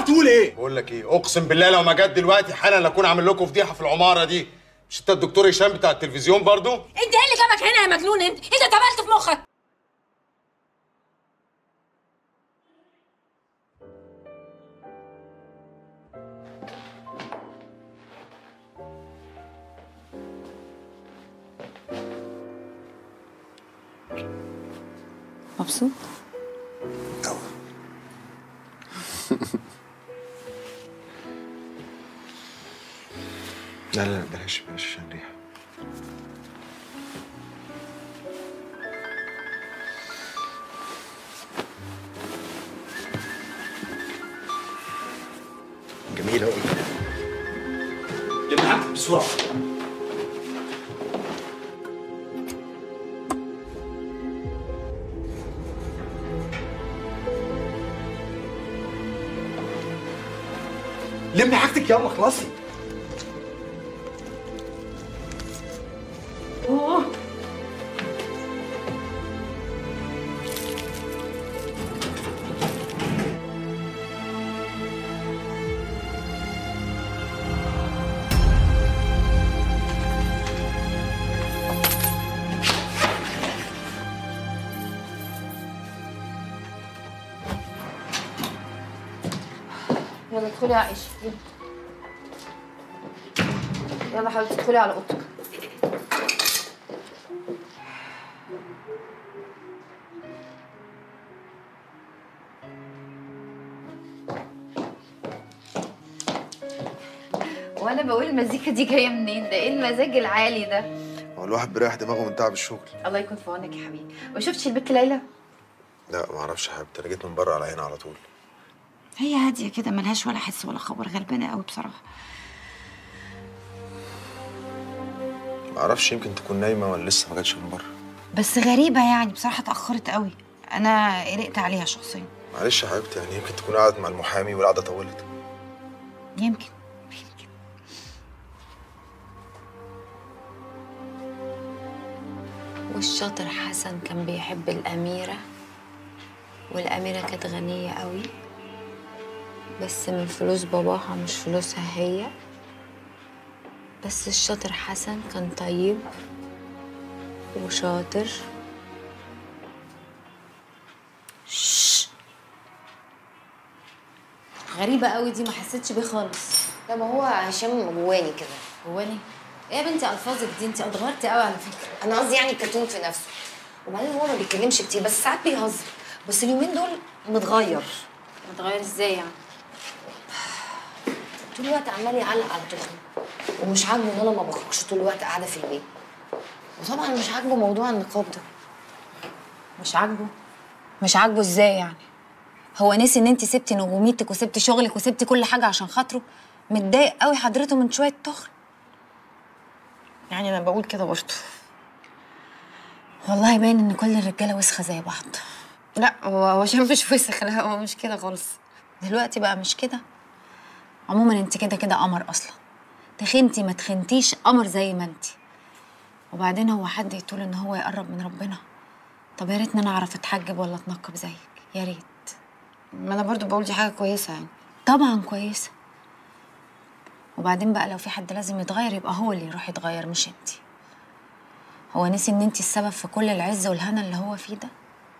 بتخرف تقول ايه بقول لك ايه اقسم بالله لو ما جت دلوقتي حالا اكون عامل لكم فضيحه في العماره دي مش انت الدكتور هشام بتاع التلفزيون برضو انت ايه اللي جابك هنا يا مجنون انت انت اتقبلت في مخك مبسوط لا لا بلاش بلاش عشان ريحه جميلة أوي اللي معاك بسرعه لمي حاجتك يلا خلصي يلا ادخلي يا عائشة يلا. يلا حبيبتي ادخلي على اوضتك وانا بقول المزيكا دي جايه منين ده ايه المزاج العالي ده هو الواحد بيريح دماغه من تعب الشغل الله يكون في عونك يا حبيبي ما شفتش البت ليلى لا ما اعرفش يا حبيبتي انا جيت من بره على هنا على طول هي هاديه كده ملهاش ولا حس ولا خبر غلبانه قوي بصراحه ما اعرفش يمكن تكون نايمه ولا لسه ما جاتش من بره بس غريبه يعني بصراحه اتاخرت قوي انا قلقت عليها شخصيا معلش يا حبيبتي يعني يمكن تكون قعدت مع المحامي والقعده طولت يمكن والشاطر حسن كان بيحب الأميرة والأميرة كانت غنية قوي بس من فلوس باباها مش فلوسها هي بس الشاطر حسن كان طيب وشاطر غريبة قوي دي ما حسيتش بيه خالص لا ما هو هشام جواني كده هو ايه ايه يا بنتي الفاظك دي انت اتغيرتي قوي على فكرة انا قصدي يعني الكرتون في نفسه وبعدين هو ما بيتكلمش كتير بس ساعات بيهزر بس اليومين دول متغير متغير ازاي يعني طول الوقت عمال يعلق على تخنه ومش عاجبه ان انا ما بخرجش طول الوقت قاعده في البيت وطبعا مش عاجبه موضوع النقاب ده مش عاجبه مش عاجبه ازاي يعني هو نسي ان انت سبتي نجوميتك وسبتي شغلك وسبتي كل حاجة عشان خاطره متضايق قوي حضرته من شوية تخن يعني انا بقول كده برضه والله باين ان كل الرجالة وسخة زي بعض لا هو هو عشان مش وسخ لا هو مش كده خالص دلوقتي بقى مش كده عموما انت كده كده قمر اصلا تخنتي ما تخنتيش قمر زي ما انت وبعدين هو حد يطول ان هو يقرب من ربنا طب يا ريتني انا اعرف اتحجب ولا اتنقب زيك يا ريت ما انا برضه بقول دي حاجه كويسه يعني طبعا كويسه وبعدين بقى لو في حد لازم يتغير يبقى هو اللي يروح يتغير مش انت هو نسي ان انت السبب في كل العز والهنا اللي هو فيه ده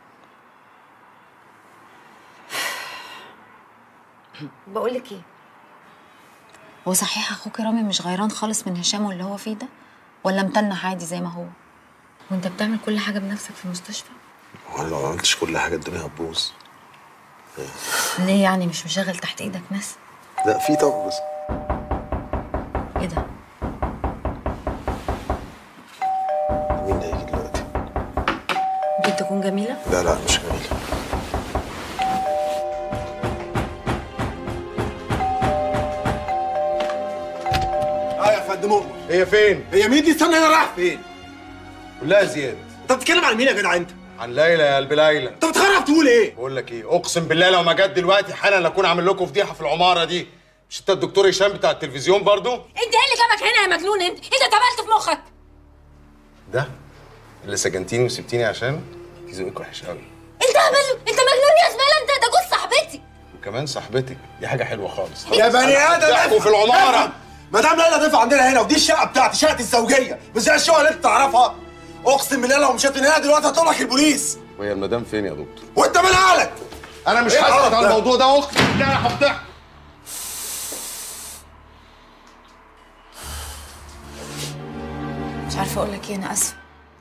بقول لك ايه هو صحيح اخوك رامي مش غيران خالص من هشام واللي هو فيه ده ولا متنح عادي زي ما هو وانت بتعمل كل حاجه بنفسك في المستشفى وانا لو ما عملتش كل حاجه الدنيا هتبوظ ليه يعني مش مشغل تحت ايدك ناس لا في طبعا بس ايه ده مين اللي هيجي دلوقتي ممكن تكون جميله لا لا مش جميله اه يا فندم أمر. هي فين؟ هي مين دي استنى انا رايح فين قول لها زياد انت بتتكلم عن مين يا جدع انت عن ليلى يا قلب ليلى انت بتخرف تقول ايه بقول لك ايه اقسم بالله لو ما جت دلوقتي حالا اكون عامل لكم فضيحه في العماره دي مش انت الدكتور هشام بتاع التلفزيون برضو انت ايه اللي جابك هنا يا مجنون انت انت اتقبلت في مخك ده اللي سجنتيني وسبتيني عشان ذوقك وحش قوي انت هبل انت مجنون يا زميلة انت ده جوز صاحبتي كمان صاحبتك دي حاجه حلوه خالص يا بني ادم ضحكوا في العماره مدام ليلى ضيف عندنا هنا ودي الشقه بتاعتي شقه الزوجيه مش زي الشقه اللي انت تعرفها اقسم بالله لو مشيت من هنا دلوقتي هطلع لك البوليس وهي المدام فين يا دكتور وانت من اهلك انا مش إيه هسكت القرف على ده؟ الموضوع ده اقسم بالله انا هفتح مش عارفه اقول لك ايه انا اسفه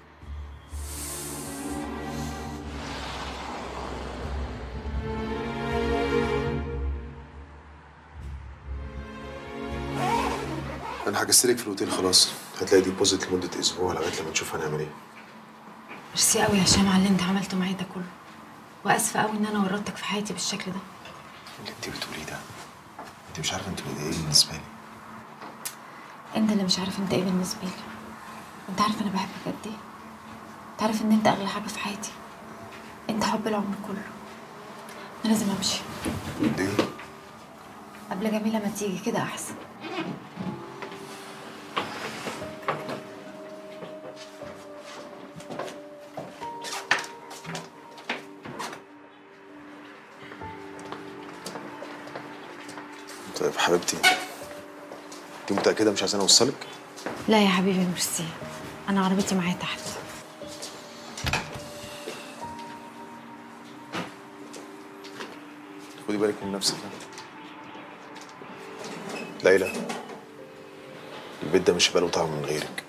انا حجزت لك في الاوتيل خلاص هتلاقي ديبوزيت لمده اسبوع لغايه لما نشوف هنعمل ايه ميرسي قوي يا هشام على اللي انت عملته معايا ده كله واسفه قوي ان انا ورطتك في حياتي بالشكل ده اللي انت بتقوليه ده انت مش عارفه انت ايه بالنسبه لي انت اللي مش عارف انت ايه بالنسبه لي انت عارف انا بحبك قد ايه انت عارف ان انت اغلى حاجه في حياتي انت حب العمر كله انا لازم امشي ليه قبل جميله ما تيجي كده احسن طيب حبيبتي انت متاكده مش عايزاني اوصلك لا يا حبيبي ميرسي انا عربيتي معايا تحت خدي بالك من نفسك ليلى البيت ده مش هيبقى له طعم من غيرك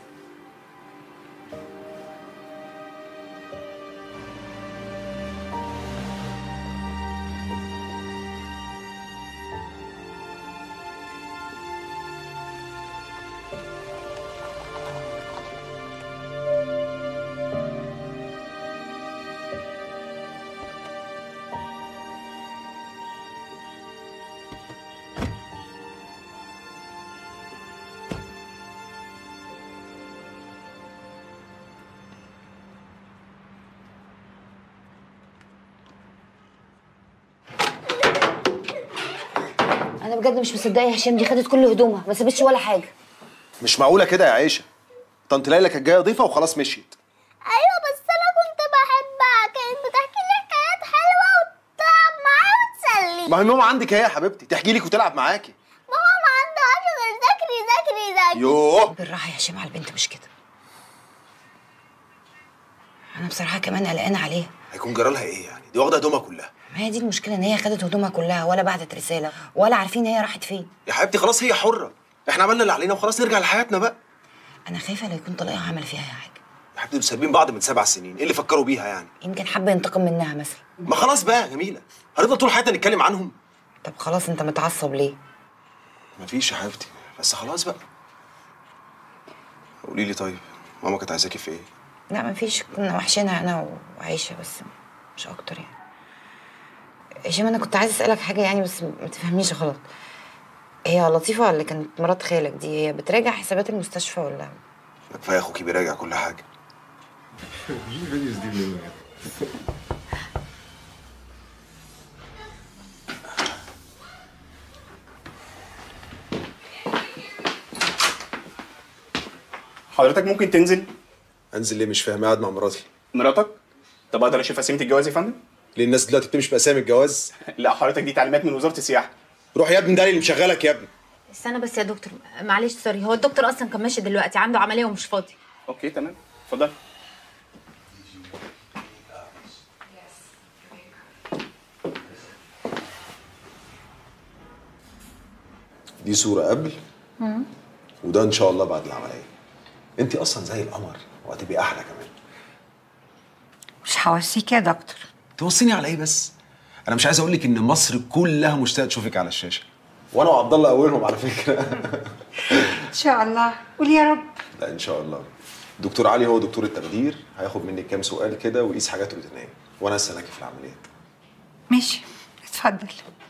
انا بجد مش مصدقه يا هشام دي خدت كل هدومها ما سابتش ولا حاجه مش معقوله كده يا عيشه طنط ليلى كانت جايه ضيفه وخلاص مشيت ايوه بس انا كنت بحبها كانت بتحكي لي حكايات حلوه وتلعب معايا وتسلي ما هي ماما عندك هي يا حبيبتي تحكي لك وتلعب معاكي ماما ما عندهاش غير ذاكري ذاكري ذاكري يوه بالراحه يا هشام على البنت مش كده انا بصراحه كمان قلقانه عليها هيكون جرى لها ايه يعني دي واخده هدومها كلها ما هي دي المشكله ان هي خدت هدومها كلها ولا بعتت رساله ولا عارفين هي راحت فين يا حبيبتي خلاص هي حره احنا عملنا اللي علينا وخلاص نرجع لحياتنا بقى انا خايفه لا يكون طليقها عمل فيها حاجه يا حبيبتي دول سايبين بعض من سبع سنين ايه اللي فكروا بيها يعني يمكن حب ينتقم منها مثلا ما خلاص بقى يا جميله هنفضل طول حياتنا نتكلم عنهم طب خلاص انت متعصب ليه مفيش يا حبيبتي بس خلاص بقى قولي لي طيب ماما كانت عايزاكي في ايه لا مفيش كنا وحشينها انا وعيشه بس مش اكتر يعني هشام انا كنت عايزه اسالك حاجه يعني بس ما تفهمنيش غلط هي لطيفه اللي كانت مرات خالك دي هي بتراجع حسابات المستشفى ولا ما كفايه اخوكي بيراجع كل حاجه حضرتك ممكن تنزل انزل ليه مش فاهم قاعد مع مراتي مراتك طب اقدر اشوف قسيمه الجواز يا فندم ليه الناس دلوقتي بتمشي باسامي الجواز لا حضرتك دي تعليمات من وزاره السياحه روح يا ابني ده اللي مشغلك يا ابني استنى بس يا دكتور معلش سوري هو الدكتور اصلا كان ماشي دلوقتي عنده عمليه ومش فاضي اوكي تمام اتفضل دي صوره قبل وده ان شاء الله بعد العمليه انت اصلا زي القمر وهتبقي احلى كمان مش هوصيك يا دكتور توصيني على ايه بس انا مش عايز اقول لك ان مصر كلها مشتاقه تشوفك على الشاشه وانا وعبد الله اولهم على فكره ان شاء الله قول يا رب لا ان شاء الله دكتور علي هو دكتور التخدير هياخد منك كام سؤال كده ويقيس حاجات روتينيه وانا اسالك في العمليات ماشي اتفضل